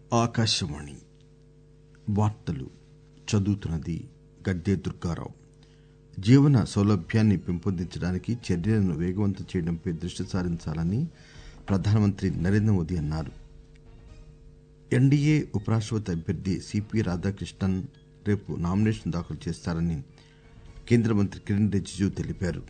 ఆకాశవాణి వార్తలు చదువుతున్నది గద్దె దుర్గారావు జీవన సౌలభ్యాన్ని పెంపొందించడానికి చర్యలను వేగవంతం చేయడంపై దృష్టి సారించాలని ప్రధానమంత్రి నరేంద్ర మోదీ అన్నారు ఎన్డీఏ ఉపరాష్టపతి అభ్యర్థి సిపి రాధాకృష్ణన్ రేపు నామినేషన్ దాఖలు చేస్తారని కేంద్ర మంత్రి కిరణ్ రిజిజు తెలిపారు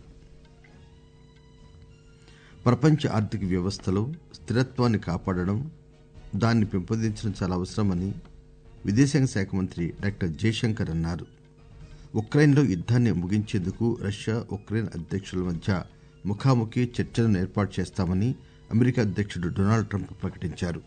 ప్రపంచ ఆర్థిక వ్యవస్థలో స్థిరత్వాన్ని కాపాడడం దాన్ని పెంపొందించడం చాలా అవసరమని విదేశాంగ శాఖ మంత్రి డాక్టర్ జయశంకర్ అన్నారు ఉక్రెయిన్లో యుద్దాన్ని ముగించేందుకు రష్యా ఉక్రెయిన్ అధ్యకుల మధ్య ముఖాముఖి చర్చలను ఏర్పాటు చేస్తామని అమెరికా అధ్యకుడు డొనాల్డ్ ట్రంప్ ప్రకటించారు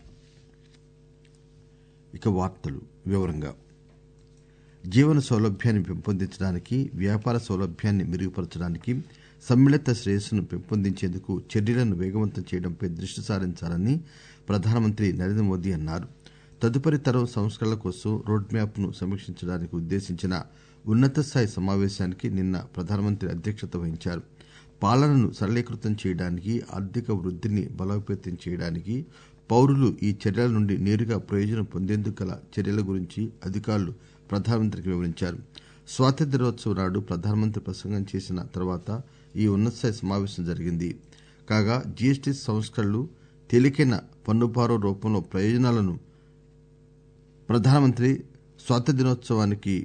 ఇక వార్తలు వివరంగా జీవన సౌలభ్యాన్ని పెంపొందించడానికి వ్యాపార సౌలభ్యాన్ని మెరుగుపరచడానికి సమ్మిళిత శ్రేయస్సును పెంపొందించేందుకు చర్యలను వేగవంతం చేయడంపై దృష్టి సారించాలని ప్రధానమంత్రి నరేంద్ర మోదీ అన్నారు తదుపరి తరం సంస్కరణల కోసం రోడ్ మ్యాప్ ను సమీక్షించడానికి ఉద్దేశించిన ఉన్నత స్థాయి సమావేశానికి నిన్న ప్రధానమంత్రి అధ్యక్షత వహించారు పాలనను సరళీకృతం చేయడానికి ఆర్థిక వృద్దిని బలోపేతం చేయడానికి పౌరులు ఈ చర్యల నుండి నేరుగా ప్రయోజనం పొందేందుకు గల చర్యల గురించి అధికారులు ప్రధానమంత్రికి వివరించారు స్వాతంత్ర్య దినోత్సవం నాడు ప్రధానమంత్రి ప్రసంగం చేసిన తర్వాత ఈ ఉన్నతస్థాయి సమావేశం జరిగింది కాగా జీఎస్టీ సంస్కరణలు తేలికైన పన్నుభారం రూపంలో ప్రయోజనాలను ప్రధానమంత్రి స్వాతంత్ర్య దినోత్సవానికి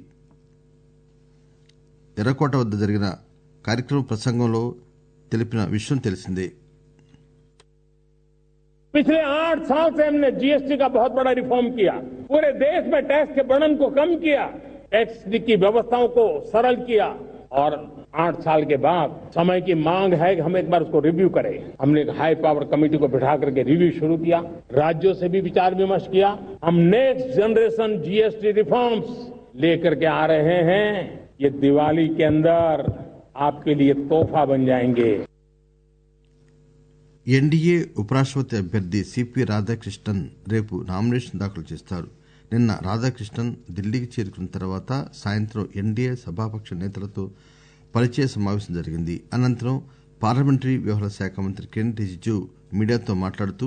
ఎర్రకోట వద్ద జరిగిన కార్యక్రమ ప్రసంగంలో తెలిపిన విషయం తెలిసిందే पिछले आठ साल से हमने जीएसटी का बहुत बड़ा रिफॉर्म किया पूरे देश में टैक्स के बर्डन को कम किया टैक्स की व्यवस्थाओं को सरल किया और आठ साल के बाद समय की मांग है कि हम एक बार उसको रिव्यू करें हमने एक हाई पावर कमेटी को बिठा करके रिव्यू शुरू किया राज्यों से भी विचार विमर्श किया हम नेक्स्ट जनरेशन जीएसटी रिफॉर्म्स लेकर के आ रहे हैं ये दिवाली के अंदर आपके लिए तोहफा बन जाएंगे ఎన్డీఏ ఉపరాష్టపతి అభ్యర్థి సిపి రాధాకృష్ణన్ రేపు నామినేషన్ దాఖలు చేస్తారు నిన్న రాధాకృష్ణన్ ఢిల్లీకి చేరుకున్న తర్వాత సాయంత్రం ఎన్డీఏ సభాపక్ష నేతలతో పరిచయ సమావేశం జరిగింది అనంతరం పార్లమెంటరీ వ్యవహారాల శాఖ మంత్రి కిరణ్ రిజిజు మీడియాతో మాట్లాడుతూ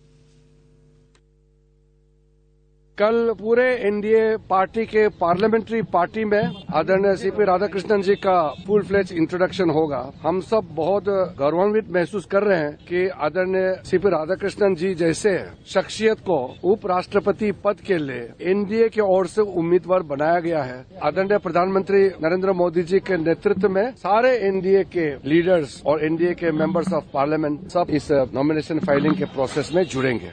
कल पूरे एनडीए पार्टी के पार्लियामेंट्री पार्टी में आदरणीय सीपी राधाकृष्णन जी का फुल फ्लेज इंट्रोडक्शन होगा हम सब बहुत गौरवान्वित महसूस कर रहे हैं कि आदरणीय सीपी राधाकृष्णन जी जैसे शख्सियत को उपराष्ट्रपति पद के लिए एनडीए की ओर से उम्मीदवार बनाया गया है आदरणीय प्रधानमंत्री नरेंद्र मोदी जी के नेतृत्व में सारे एनडीए के लीडर्स और एनडीए के मेंबर्स ऑफ पार्लियामेंट सब इस नॉमिनेशन फाइलिंग के प्रोसेस में जुड़ेंगे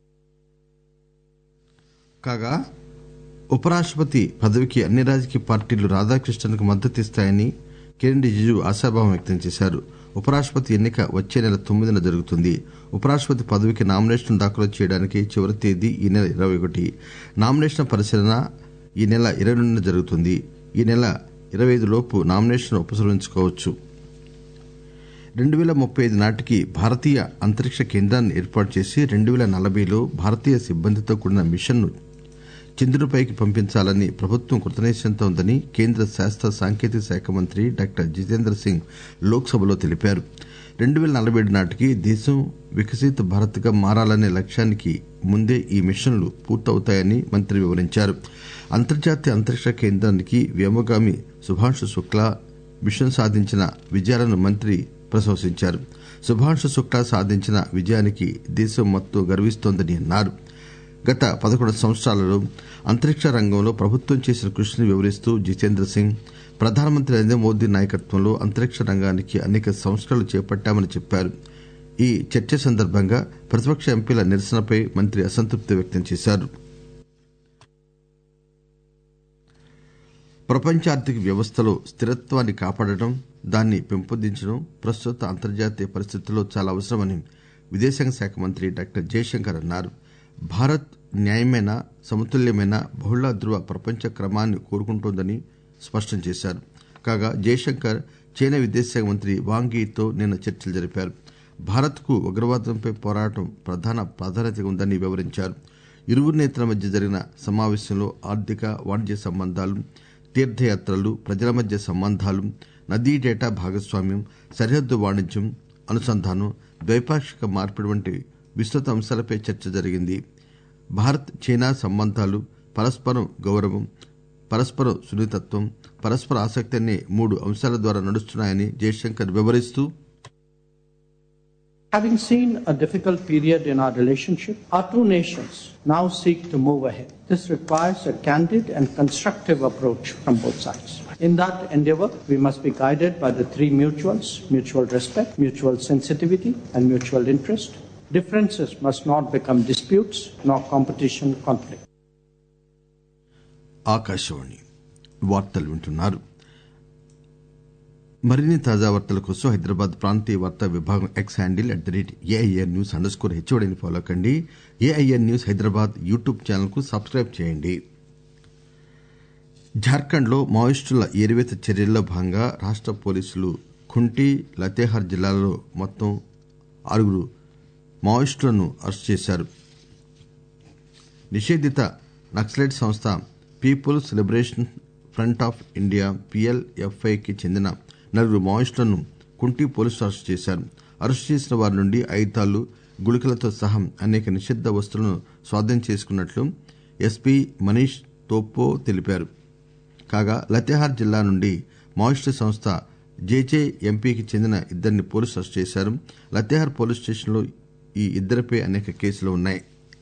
కాగా ఉపరాష్టపతి పదవికి అన్ని రాజకీయ పార్టీలు రాధాకృష్ణన్ కు మద్దతిస్తాయని కిరణ్ రిజిజు ఆశాభావం వ్యక్తం చేశారు ఉపరాష్టపతి ఎన్నిక వచ్చే నెల తొమ్మిదిన జరుగుతుంది ఉపరాష్టపతి పదవికి నామినేషన్ దాఖలు చేయడానికి చివరి తేదీ ఈ నెల ఇరవై ఒకటి నామినేషన్ పరిశీలన ఈ నెల ఇరవై రెండున జరుగుతుంది ఈ నెల ఇరవై ఐదు లోపు నామినేషన్ ఉపసంహరించుకోవచ్చు రెండు పేల ముప్పై ఐదు నాటికి భారతీయ అంతరిక్ష కేంద్రాన్ని ఏర్పాటు చేసి రెండు పేల నలభైలో భారతీయ సిబ్బందితో కూడిన మిషన్ ను చంద్రుడిపైకి పంపించాలని ప్రభుత్వం కృతనిశ్చయంతో ఉందని కేంద్ర శాస్త్ర సాంకేతిక శాఖ మంత్రి డాక్టర్ జితేంద్ర సింగ్ లోక్ సభలో తెలిపారు రెండు పేల నలభై ఏడు నాటికి దేశం వికసిత్ భారత్ గా మారాలనే లక్ష్యానికి ముందే ఈ మిషన్లు పూర్తవుతాయని మంత్రి వివరించారు అంతర్జాతీయ అంతరిక్ష కేంద్రానికి వ్యోమగామి శుభాంశు శుక్లా మిషన్ సాధించిన విజయాలను మంత్రి ప్రశంసించారు శుభాంశు శుక్లా సాధించిన విజయానికి దేశం మొత్తం గర్విస్తోందని అన్నారు గత పదకొండు సంవత్సరాలలో అంతరిక్ష రంగంలో ప్రభుత్వం చేసిన కృషిని వివరిస్తూ జితేంద్ర సింగ్ ప్రధానమంత్రి నరేంద్ర మోదీ నాయకత్వంలో అంతరిక్ష రంగానికి అనేక సంస్కరణలు చేపట్టామని చెప్పారు ఈ చర్చ సందర్భంగా ప్రతిపక్ష ఎంపీల నిరసనపై మంత్రి అసంతృప్తి వ్యక్తం చేశారు ప్రపంచ ఆర్థిక వ్యవస్థలో స్థిరత్వాన్ని కాపాడటం దాన్ని పెంపొందించడం ప్రస్తుత అంతర్జాతీయ పరిస్థితుల్లో చాలా అవసరమని విదేశాంగ శాఖ మంత్రి డాక్టర్ జయశంకర్ అన్నారు భారత్ న్యాయమైన సమతుల్యమైన బహుళ ధృవ ప్రపంచ క్రమాన్ని కోరుకుంటోందని స్పష్టం చేశారు కాగా జయశంకర్ చైనా విదేశాంగ మంత్రి వాంగ్ యీతో నిన్న చర్చలు జరిపారు భారత్ కు ఉగ్రవాదంపై పోరాటం ప్రధాన ప్రాధాన్యతగా ఉందని వివరించారు ఇరువురు నేతల మధ్య జరిగిన సమావేశంలో ఆర్థిక వాణిజ్య సంబంధాలు తీర్థయాత్రలు ప్రజల మధ్య సంబంధాలు నదీ డేటా భాగస్వామ్యం సరిహద్దు వాణిజ్యం అనుసంధానం ద్వైపాక్షిక మార్పిడి వంటి విస్తృత అంశాలపై చర్చ జరిగింది భారత్ చైనా సంబంధాలు పరస్పరం గౌరవం పరస్పరం సున్నితత్వం పరస్పర ఆసక్తి అనే మూడు అంశాల ద్వారా నడుస్తున్నాయని జయశంకర్ వివరిస్తూ Having seen a difficult period in our relationship, our two nations now seek to move ahead. This requires a candid and constructive approach from both sides. In that endeavor, we must be guided by the three mutuals mutual respect, mutual sensitivity, and mutual interest. Differences must not become disputes nor competition conflict. Akashvani వార్తలు వింటున్నారు మరిన్ని తాజా వార్తల కోసం హైదరాబాద్ ప్రాంతీయ వార్తా విభాగం X handle at the rate AIR news underscore హెచ్ఓడిని ఫాలో కండి AIR news Hyderabad YouTube channel కు సబ్స్క్రైబ్ చేయండి జార్ఖండ్ లో మావోయిస్టుల ఏరివేత చర్యల్లో భాగంగా రాష్ట పోలీసులు ఖుంటి లతేహార్ జిల్లాలలో మొత్తం ఆరుగురు మావోయిస్టులను అరెస్టు చేశారు నిషేధిత నక్సలైట్ సంస్థ People's Liberation Front of India PLFI కి చెందిన నలుగురు మావోయిస్టులను కుంటి పోలీసులు అరెస్టు చేశారు అరెస్టు చేసిన వారి నుండి ఆయుధాలు గుళికలతో సహా అనేక నిషిద్ధ వస్తువులను స్వాధీనం చేసుకున్నట్లు ఎస్పీ మనీష్ తోప్పో తెలిపారు కాగా లతేహార్ జిల్లా నుండి మావోయిస్టు సంస్థ జేజే ఎంపీకి చెందిన ఇద్దరిని పోలీసులు అరెస్టు చేశారు లతేహార్ పోలీస్ స్టేషన్లో ఈ ఇద్దరిపై అనేక కేసులు ఉన్నాయి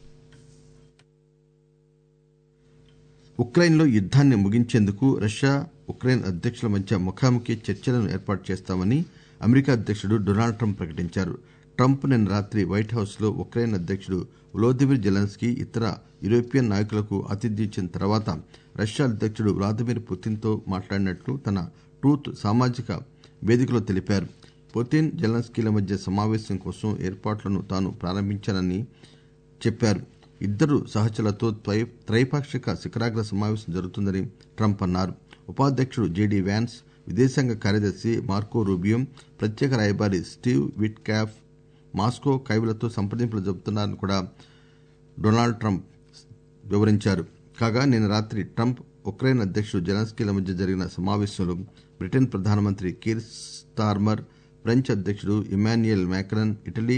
ఉక్రెయిన్లో యుద్దాన్ని ముగించేందుకు రష్యా ఉక్రెయిన్ అధ్యక్షుల మధ్య ముఖాముఖి చర్చలను ఏర్పాటు చేస్తామని అమెరికా అధ్యక్షుడు డొనాల్డ్ ట్రంప్ ప్రకటించారు ట్రంప్ నిన్న రాత్రి వైట్ హౌస్ లో ఉక్రెయిన్ అధ్యక్షుడు వ్లోదిమిర్ జెలెన్స్కీ ఇతర యూరోపియన్ నాయకులకు ఆతిథ్యం ఇచ్చిన తర్వాత రష్యా అధ్యక్షుడు వ్లాదిమిర్ పుతిన్ తో మాట్లాడినట్లు తన ట్రూత్ సామాజిక వేదికలో తెలిపారు పుతిన్ జెలెన్స్కీల మధ్య సమావేశం కోసం ఏర్పాట్లను తాను ప్రారంభించానని చెప్పారు ఇద్దరు సహచరులతో త్వై- త్రైపాక్షిక శిఖరాగ్ర సమావేశం జరుగుతుందని ట్రంప్ అన్నారు ఉపాధ్యక్షుడు జేడీ వ్యాన్స్ విదేశాంగ కార్యదర్శి మార్కో రూబియో ప్రత్యేక రాయబారి స్టీవ్ విట్ క్యాఫ్ మాస్కో కైవులతో సంప్రదింపులు జరుపుతున్నారని కూడా డొనాల్డ్ ట్రంప్ వివరించారు కాగా నిన్న రాత్రి ట్రంప్ ఉక్రెయిన్ అధ్యక్షుడు జెలెన్స్కీల మధ్య జరిగిన సమావేశంలో బ్రిటన్ ప్రధానమంత్రి కీర్ స్టార్మర్ ఫ్రెంచ్ అధ్యక్షుడు ఇమాన్యుయల్ మ్యాక్రన్ ఇటలీ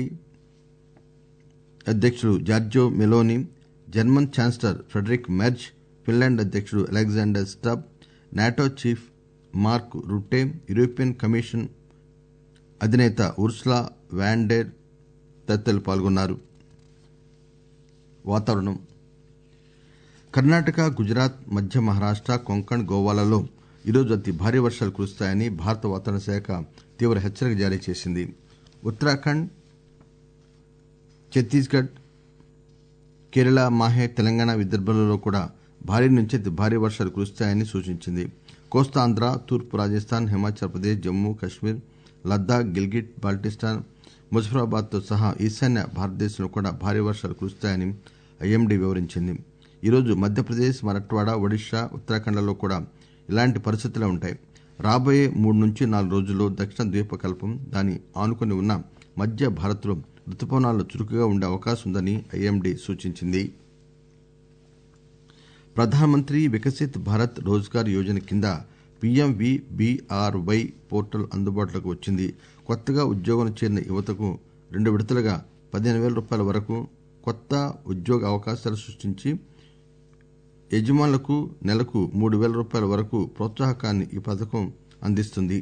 అధ్యక్షుడు Giorgio Meloni German chancellor Friedrich Merz Finland అధ్యక్షుడు Alexander Stubb NATO chief Mark Rutte European Commission అధినేత ఉర్సులా వ్యాండెర్ తదితరులు పాల్గొన్నారు వాతావరణం కర్ణాటక గుజరాత్ మధ్య మహారాష్ట కొంకణ్ గోవాలలో ఈరోజు అతి భారీ వర్షాలు కురుస్తాయని భారత వాతావరణ శాఖ తీవ్ర హెచ్చరిక జారీ చేసింది ఉత్తరాఖండ్ ఛత్తీస్గఢ్ కేరళ మాహే తెలంగాణ విదర్భలలో కూడా భారీ నుంచి అతి భారీ వర్షాలు కురుస్తాయని సూచించింది కోస్తాంధ్ర తూర్పు రాజస్థాన్ హిమాచల్ ప్రదేశ్ జమ్మూ కశ్మీర్ లద్దాఖ్ గిల్గిట్ బాల్టిస్తాన్ ముజఫరాబాద్ తో సహా ఈశాన్య భారతదేశంలో కూడా భారీ వర్షాలు కురుస్తాయని ఐఎండీ వివరించింది ఈరోజు మధ్యప్రదేశ్ మరాఠ్వాడా ఒడిశా ఉత్తరాఖండ్లలో కూడా ఇలాంటి పరిస్థితులే ఉంటాయి రాబోయే మూడు నుంచి నాలుగు రోజుల్లో దక్షిణ ద్వీపకల్పం దాని ఆనుకుని ఉన్న మధ్య భారత్లో రుతుపవనాలు చురుకుగా ఉండే అవకాశం ఉందని ఐఎండీ సూచించింది ప్రధానమంత్రి వికసిత్ భారత్ రోజ్గార్ యోజన కింద పీఎంవీబీఆర్వై పోర్టల్ అందుబాటులోకి వచ్చింది కొత్తగా ఉద్యోగం చేరిన యువతకు రెండు విడతలుగా పదిహేను వేల రూపాయల వరకు కొత్త ఉద్యోగ అవకాశాలు సృష్టించి యజమానులకు నెలకు మూడు వేల రూపాయల వరకు ప్రోత్సాహకాన్ని ఈ పథకం అందిస్తుంది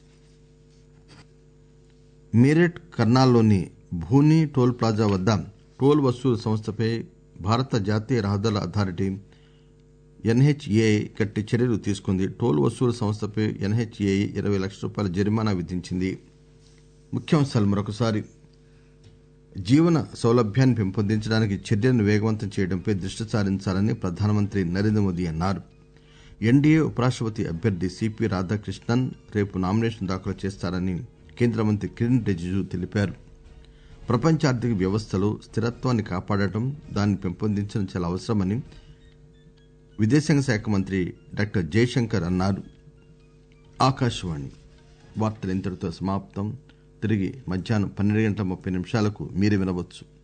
మీరట్ కర్నాల్లోని భూని టోల్ ప్లాజా వద్ద టోల్ వసూలు సంస్థపై భారత జాతీయ రహదారుల అథారిటీ ఎన్హెచ్ఏఐ గట్టి చర్యలు తీసుకుంది టోల్ వసూలు సంస్థపై ఎన్హెచ్ఏఐ ఇరవై లక్షల రూపాయల జరిమానా విధించింది ముఖ్యాంశాలు మరొకసారి జీవన సౌలభ్యాన్ని పెంపొందించడానికి చర్యలను వేగవంతం చేయడంపై దృష్టి సారించాలని ప్రధానమంత్రి నరేంద్ర మోదీ అన్నారు ఎన్డీఏ ఉపరాష్టపతి అభ్యర్థి సిపి రాధాకృష్ణన్ రేపు నామినేషన్ దాఖలు చేస్తారని కేంద్ర మంత్రి కిరణ్ రిజిజు తెలిపారు ప్రపంచ ఆర్థిక వ్యవస్థలో స్థిరత్వాన్ని కాపాడటం దాన్ని పెంపొందించడం చాలా అవసరమని విదేశాంగ శాఖ మంత్రి డాక్టర్ జయశంకర్ అన్నారు ఆకాశవాణి వార్తలు ఇంతటితో సమాప్తం తిరిగి మధ్యాహ్నం పన్నెండు గంటల ముప్పై నిమిషాలకు మీరు వినవచ్చు